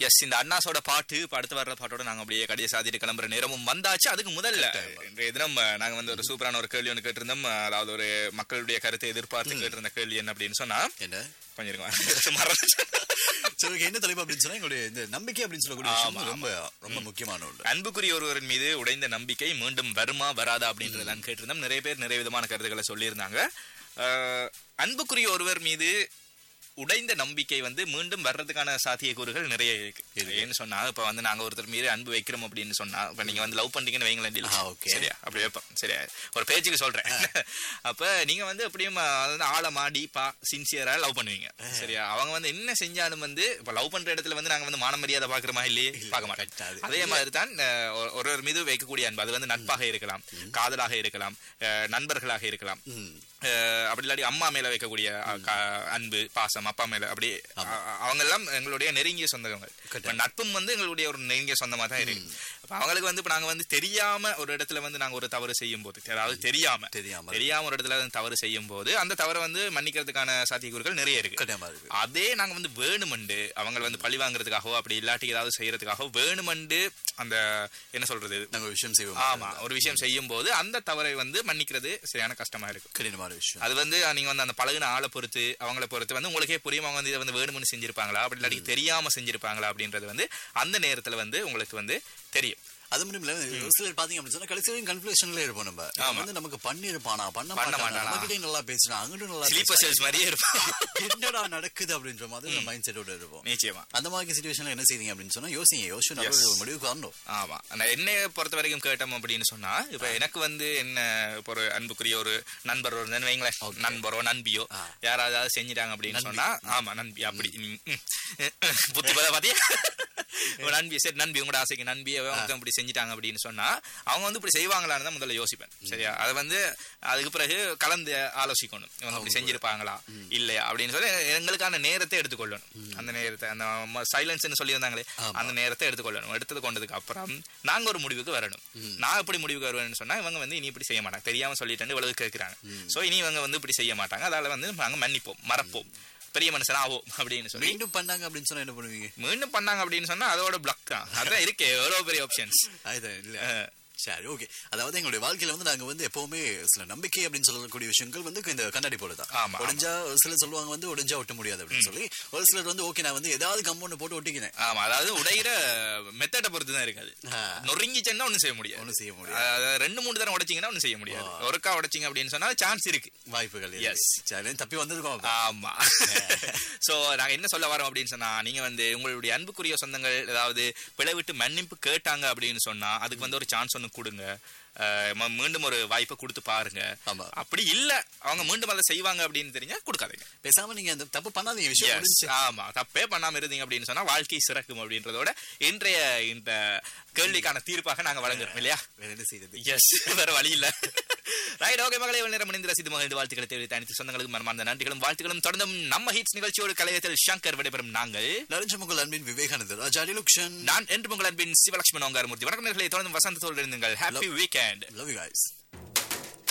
S இந்த அண்ணாசோட பாட்டு இப்ப அடுத்து வர்ற பாட்டோட நாங்க அப்படியே கடையை சாதிட்டு கிளம்புற நேரமும் வந்தாச்சு அதுக்கு முதல்ல இன்றைய தினம் அஹ், நாங்க வந்து ஒரு சூப்பரான ஒரு கேள்வி ஒன்று கேட்டிருந்தோம் அஹ், அதாவது ஒரு மக்களுடைய கருத்தை எதிர்பார்த்து கேட்டிருந்த கேள்வி என்ன அப்படின்னு சொன்னா என்ன கொஞ்சம் இருங்க. மறந்துட்டேன். சரி okay, என்ன தலைப்பு அப்படின்னு சொன்னா எங்களுடைய இந்த நம்பிக்கை அப்படின்னு சொல்லக்கூடிய விஷயம் ரொம்ப ரொம்ப முக்கியமான ஒன்று அன்புக்குரிய ஒருவரின் மீது உடைந்த நம்பிக்கை மீண்டும் வருமா வராதா அப்படின்றத நான் கேட்டிருந்தோம் நிறைய பேர் நிறைய விதமான கருத்துக்களை சொல்லியிருந்தாங்க அஹ், அன்புக்குரிய ஒருவர் மீது உடைந்த நம்பிக்கை வந்து மீண்டும் வர்றதுக்கான சாத்தியக்கூறுகள் நிறைய இருக்கு ஏன்னு சொன்னா இப்ப வந்து நாங்க ஒருத்தர் மீது அன்பு வைக்கிறோம் அப்படின்னு சொன்னா இப்ப நீங்க வந்து லவ் பண்றீங்கன்னு வைங்களேன் deal. ஆ, okay. சரியா அப்படி வைப்போம் சரியா ஒரு பேச்சுக்கு சொல்றேன் அப்ப நீங்க வந்து அப்படியும் அஹ், வந்து ஆழ மாடி பா சின்சியரா லவ் பண்ணுவீங்க சரியா அவங்க வந்து என்ன செஞ்சாலும் வந்து இப்ப லவ் பண்ற இடத்துல வந்து நாங்க வந்து மான மரியாதை பாக்குறோமா இல்லையே பார்க்க மாட்டோம் கட்டாது. அதே மாதிரி தான் அஹ், ஒரு- ஒருவர் மீது வைக்கக்கூடிய அன்பு அது வந்து நட்பாக இருக்கலாம் காதலாக இருக்கலாம் அஹ், நண்பர்களாக இருக்கலாம் ம். அஹ், அப்படி இல்லாட்டி அம்மா மேல வைக்கக்கூடிய அஹ், கா- அன்பு பாசம் அப்பா மேல அப்படி அ- அவங்க எல்லாம் எங்களுடைய நெருங்கிய சொந்தங்கள் இப்ப நட்பும் வந்து எங்களுடைய ஒரு நெருங்கிய சொந்தமா தான் இருக்கு அப்ப அவங்களுக்கு வந்து இப்ப நாங்க வந்து தெரியாம ஒரு இடத்துல வந்து நாங்க ஒரு தவறு செய்யும் போது அதாவது தெரியாம தெரியாம தெரியாம ஒரு இடத்துல வந்து தவறு செய்யும் போது அந்த தவறை வந்து மன்னிக்கிறதுக்கான சாத்தியக்கூறுகள் நிறைய இருக்கு கட்டாயமா இருக்கு அதே நாங்க வந்து வேணுமண்டு அவங்க வந்து பழி வாங்குறதுக்காகவோ அப்படி இல்லாட்டி ஏதாவது செய்யறதுக்காகவோ வேணுமண்டு அந்த என்ன சொல்றது நாங்க ஒரு விஷயம் செய்வோம் ஆமா ஒரு விஷயம் செய்யும் போது அந்த தவறை வந்து மன்னிக்கிறது சரியான கஷ்டமா இருக்கும் கடினமான விஷயம் அது வந்து நீங்க வந்து அந்த பழகுன ஆளை பொறுத்து அவங்கள பொறுத்து வந்து உங்களுக்கே புரியும் அவங்க வந்து இதை வந்து வேணும்னு செஞ்சிருப்பாங்களா அப்படி இல்லாட்டி தெரியாம செஞ்சிருப்பாங்களா அப்படின்றது வந்து அந்த நேரத்துல வந்து உங்களுக்கு வந்து தெரியும் அது மட்டும் இல்ல ஒரு சிலர் பாத்தீங்க அப்படின்னு சொன்னா கடைசி வரைக்கும் கன்ஃபியூஷன்ல இருப்போம் நம்ம இவன் வந்து நமக்கு பண்ணிருப்பானா பண்ண பண்ண மாட்டானா மாட்டானா? நம்மகிட்டயும் நல்லா பேசுறான் அங்கிட்டும் நல்லா ஸ்லீப்பர் செல்ஸ் மாதிரியே இருக்கும் பேசுறான். என்னடா நடக்குது அப்படின்ற மாதிரி மைண்ட் செட்டோட இருப்போம் நிச்சயமா அந்த மாதிரி சுச்சுவேஷன்ல என்ன செய்றீங்க அப்படின்னு சொன்னா யோசிங்க யோசிச்சு நல்ல ஒரு முடிவுக்கு வரணும் ஆமா நான் என்னைய பொறுத்த வரைக்கும் கேட்டோம் அப்படின்னு சொன்னா இப்ப எனக்கு வந்து என்ன இப்ப ஒரு அன்புக்குரிய ஒரு நண்பர் ஒரு வைங்களேன் நண்பரோ நண்பியோ யாராவது செஞ்சிட்டாங்க அப்படின்னு சொன்னா ஆமா நண்பி அப்படி ம், ம். புத்தி பத பாத்தியா ஒரு நண்பி சரி நண்பி உங்களோட ஆசைக்கு நண்பி அவங்க இப்படி செஞ்சிட்டாங்க அப்படின்னு சொன்னா அவங்க வந்து இப்படி செய்வாங்களான்னு தான் முதல்ல யோசிப்பேன் சரியா அதை வந்து அதுக்கு பிறகு கலந்து ஆலோசிக்கணும் இவங்க இப்படி செஞ்சிருப்பாங்களா இல்லையா அப்படின்னு சொல்லி எங்களுக்கான நேரத்தை எடுத்துக்கொள்ளணும் அந்த நேரத்தை அந்த சைலன்ஸ்னு சொல்லியிருந்தாங்களே அந்த நேரத்தை எடுத்துக்கொள்ளணும் எடுத்தது கொண்டதுக்கு அப்புறம் நாங்க ஒரு முடிவுக்கு வரணும் நான் எப்படி முடிவுக்கு வருவேன்னு சொன்னா இவங்க வந்து இனி இப்படி செய்ய மாட்டாங்க தெரியாம சொல்லிட்டேன்னு இவ்வளவு கேட்கிறாங்க சோ இனி இவங்க வந்து இப்படி செய்ய மாட்டாங்க அதால வந்து நாங்க மன்னிப்போம் மறப்போம் பெரிய மனுஷன் ஆவோம் அப்படின்னு சொல்லி மீண்டும் பண்ணாங்க அப்படின்னு சொன்னா என்ன பண்ணுவீங்க மீண்டும் பண்ணாங்க அப்படின்னு சொன்னா அதோட பிளாக் தான் அதான் இருக்கே எவ்வளவு பெரிய ஆப்ஷன்ஸ் அதுதான் இல்ல சரி ஓகே அதாவது எங்களுடைய வாழ்க்கையில வந்து நாங்க வந்து எப்பவுமே சில நம்பிக்கை அப்படின்னு சொல்லக்கூடிய விஷயங்கள் வந்து இந்த கண்ணாடி போலதான் ஆமா. உடைஞ்சா ஒரு சிலர் சொல்லுவாங்க வந்து உடைஞ்சா ஒட்ட முடியாது அப்படின்னு சொல்லி ஒரு சிலர் வந்து ஓகே நான் வந்து ஏதாவது கம்பவுண்ட் போட்டு ஒட்டிக்கிறேன் ஆமா அதாவது உடையிற மெத்தடை பொறுத்து தான் இருக்காது ஆ. நொறுங்கிச்சேன்னா ஒண்ணும் செய்ய முடியாது ஒண்ணும் செய்ய முடியாது அதாவது ரெண்டு மூணு தரம் உடைச்சிங்கன்னா ஒண்ணும் செய்ய முடியாது ஒருக்கா உடைச்சிங்க அப்படின்னு சொன்னா சான்ஸ் இருக்கு வாய்ப்புகள் Yes. சரி தப்பி வந்திருக்கோம் ஆமா சோ நாங்க என்ன சொல்ல வரோம் அப்படின்னு சொன்னா நீங்க வந்து உங்களுடைய அன்புக்குரிய சொந்தங்கள் ஏதாவது பிழை விட்டு மன்னிப்பு கேட்டாங்க அப்படின்னு சொன்னா அதுக்கு வந்து ஒரு சான்ஸ் ஒன்னு கொடுங்க அஹ் ம- மீண்டும் ஒரு வாய்ப்பை கொடுத்து பாருங்க ஆமா. அப்படி இல்ல அவங்க மீண்டும் அதை செய்வாங்க அப்படின்னு தெரிஞ்சா கொடுக்காதீங்க பேசாம நீங்க அந்த தப்பு பண்ணாதீங்க விஷயம் Yes, முடிஞ்சுச்சு. ஆமா தப்பே பண்ணாம இருந்தீங்க அப்படின்னு சொன்னா வாழ்க்கை சிறக்கும் அப்படின்றதோட இன்றைய இந்த கேள்விக்கான தீர்ப்பாக நாங்க வழங்குறோம் இல்லையா வேற என்ன செய்யறது எஸ் வேற வழி இல்ல ரைட் ஓகே மகளே இவ்வளவு நேரம் மணிந்து ரசித்து மகிழ்ந்து வாழ்த்துக்களை தெரிவித்த அனைத்து சொந்தங்களுக்கு மனமார்ந்த நன்றிகளும் வாழ்த்துக்களும் தொடர்ந்தும் நம்ம ஹிட்ஸ் நிகழ்ச்சியோடு கலையத்தில் சங்கர் விடைபெறும் நாங்கள் நரஞ்ச முகல் அன்பின் விவேகானந்தர் ராஜாடி லுக்ஷன் நான் என்று உங்கள் அன்பின் சிவலட்சுமி நோங்காரமூர்த்தி வணக்கம் நேர்களை தொடர்ந்து வசந்தத்தோடு இருந்துங்கள் happy weekend love you guys